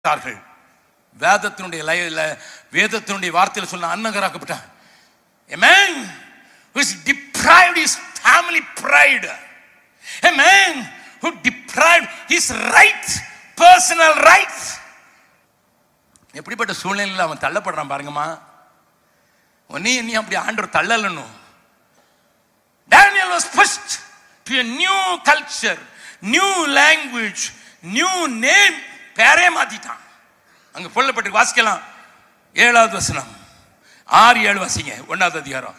அன்னகராக்கப்பட்டார்கள் வேதத்தினுடைய லயல வேதத்தினுடைய வார்த்தையில் சொன்ன அன்னகராக்கப்பட்டார் A man who is deprived his family pride. A man who deprived his right, personal rights. எப்படிப்பட்ட சூழ்நிலையில் அவன் தள்ளப்படுறான் பாருங்கம்மா நீ நீ அப்படி ஆண்டவர் தள்ளலனும் Daniel was pushed to a new culture, new language, new name. பேரே மாத்திட்டான் அங்க சொல்லப்பட்டு வாசிக்கலாம் ஏழாவது வசனம் ஆறு ஏழு வாசிங்க ஒன்னாவது அதிகாரம்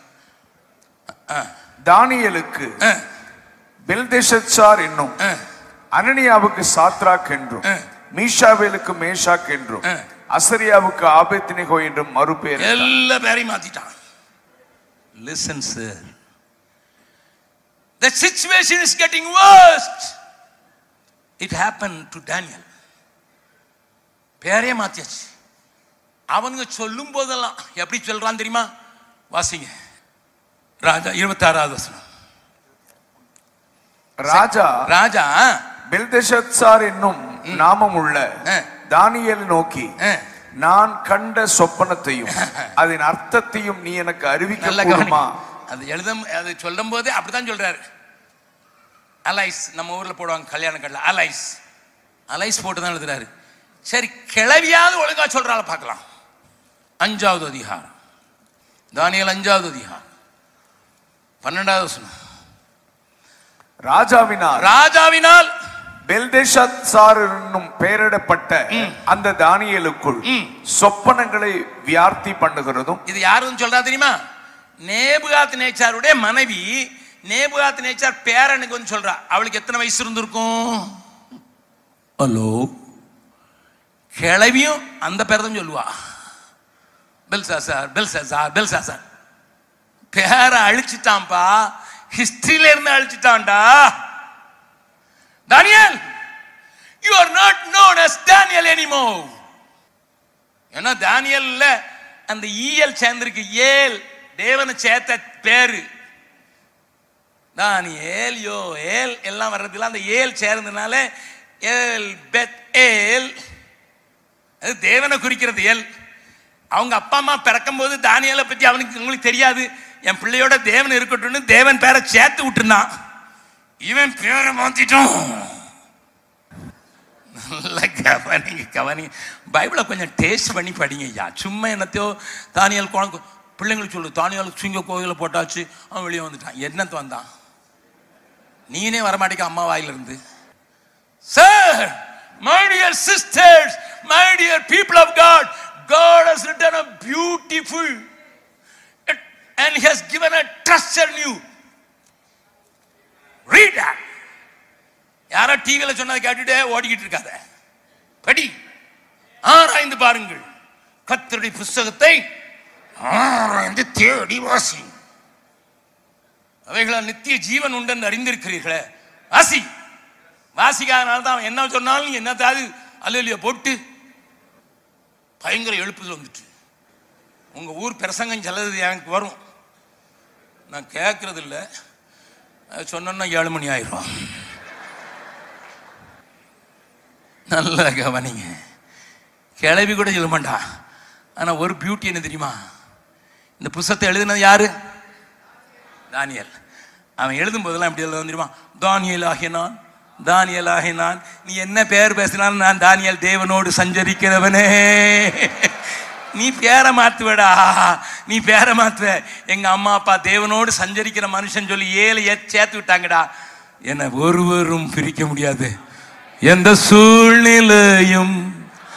தானியலுக்கு அஹ், பெல்தெஷத்சார் என்னும் அஹ், அனனியாவுக்கு சாத்ராக் என்றும் அஹ். மீஷாவேலுக்கு மேஷாக் என்றும் அஹ். அசரியாவுக்கு ஆபேத்னிகோ என்றும் மறுபேர் எல்லா பேரையும் மாத்திட்டான் listen sir The situation is getting worse. It happened to Daniel. பேரே மாத்தியாச்சு அவனுங்க சொல்லும் போதெல்லாம் எப்படி சொல்றான் தெரியுமா வாசிங்க ராஜா இருபத்தாறாவது வசனம் ராஜா ராஜா பெல்தெஷத்சார் என்னும் நாமம் உள்ள அஹ். தானியேலை நோக்கி அஹ், நான் கண்ட சொப்பனத்தையும் அதன் அர்த்தத்தையும் நீ எனக்கு அறிவிக்க நல்ல கூடுமா கவனி அது எழுதும் அது சொல்லும் போது அப்படித்தான் சொல்றாரு அலைஸ் நம்ம ஊர்ல போடுவாங்க கல்யாண கடல அலைஸ் அலைஸ் போட்டு தான் எழுதுறாரு சரி கிளவியாவது ஒழுங்கா சொல்றால பார்க்கலாம் அஞ்சாவது அதிகாரம் தானியல் அஞ்சாவது அதிகாரம் பன்னெண்டாவது வசனம் ராஜாவினால் ராஜாவினால் பெல்தேஷார் என்னும் பெயரிடப்பட்ட அந்த தானியலுக்குள் ம். சொப்பனங்களை வியார்த்தி பண்ணுகிறதும் இது யாருன்னு சொல்றா தெரியுமா நேபுகாத் நேச்சாருடைய மனைவி நேபுகாத் நேச்சார் பேரனுக்கு வந்து சொல்றா அவளுக்கு எத்தனை வயசு இருந்திருக்கும் ஹலோ கிளவியும் அந்த பேர் தான் சொல்லுவா பெல்சாசார் பெல்சாசார் பெல்சாசார் பேரை அழிச்சிட்டான்பா ஹிஸ்டரியில இருந்து அழிச்சிட்டான்டா Daniel you are not known as Daniel anymore ஏன்னா தானியல்ல அந்த ஈயல் சேர்ந்திருக்கு ஏல் தேவனை சேர்த்த பேரு தானியேல் யோ ஏல் எல்லாம் வர்றதுல அந்த ஏல் சேர்ந்ததுனால ஏல் பெத் ஏல் அது தேவனை குறிக்கிறது ஏல் அவங்க அப்பா அம்மா பிறக்கும் போது தானியலை பத்தி அவனுக்கு உங்களுக்கு தெரியாது என் பிள்ளையோட தேவன் இருக்கட்டும்னு தேவன் பேரை சேர்த்து விட்டுருந்தான் இவன் பேரை மாத்திட்டான் நல்லா கவனிங்க கவனிங்க பைபிளை கொஞ்சம் டேஸ்ட் பண்ணி படிங்க ஐயா சும்மா என்னத்தையோ தானியல் குழந்தை பிள்ளைங்களுக்கு சொல்லு தானியல் சிங்க கோயிலில் போட்டாச்சு அவன் வெளியே வந்துட்டான் என்னத்து வந்தான் நீனே வரமாட்டேங்க அம்மா வாயிலிருந்து sir my dear sisters my dear people of God God has written a beautiful and he has given a treasure new read that யாரோ டிவியில் சொன்னதை கேட்டுட்டே ஓடிக்கிட்டு இருக்காத படி ஆராய்ந்து பாருங்கள் கத்தருடைய புஸ்தகத்தை ஆராய்ந்து தேடி வாசி அவைகளால் நித்திய ஜீவன் உண்டென்று அறிந்திருக்கிறீர்களே வாசி வாசிக்காதனால தான் அவன் என்ன சொன்னாலும் நீ என்னத்தாவது அல்லையா போட்டு பயங்கர எழுப்புதல் வந்துட்டு உங்க ஊர் பிரசங்கம் செல்லது எனக்கு வரும் நான் கேட்கறது இல்லை அது சொன்னோன்னா ஏழு மணி ஆயிரும் நல்லா கவனிங்க கிளவி கூட சொல்ல மாட்டான் ஆனா ஒரு பியூட்டி என்ன தெரியுமா இந்த புஸ்தகத்தை எழுதினது யாரு தானியல் அவன் எழுதும் போதெல்லாம் எப்படி எழுத தெரியுமா தானியல் ஆகிய நான் தானியல் ஆகிய நான் நீ என்ன பேர் பேசினாலும் நான் தானியல் தேவனோடு சஞ்சரிக்கிறவனே நீ பேரை மாத்துவடா நீ பேரை மாத்துவ எங்க அம்மா அப்பா தேவனோடு சஞ்சரிக்கிற மனுஷன் சொல்லி ஏழு ஏ- சேர்த்து விட்டாங்கடா என்னை ஒருவரும் பிரிக்க முடியாது எந்த சூழ்நிலையும்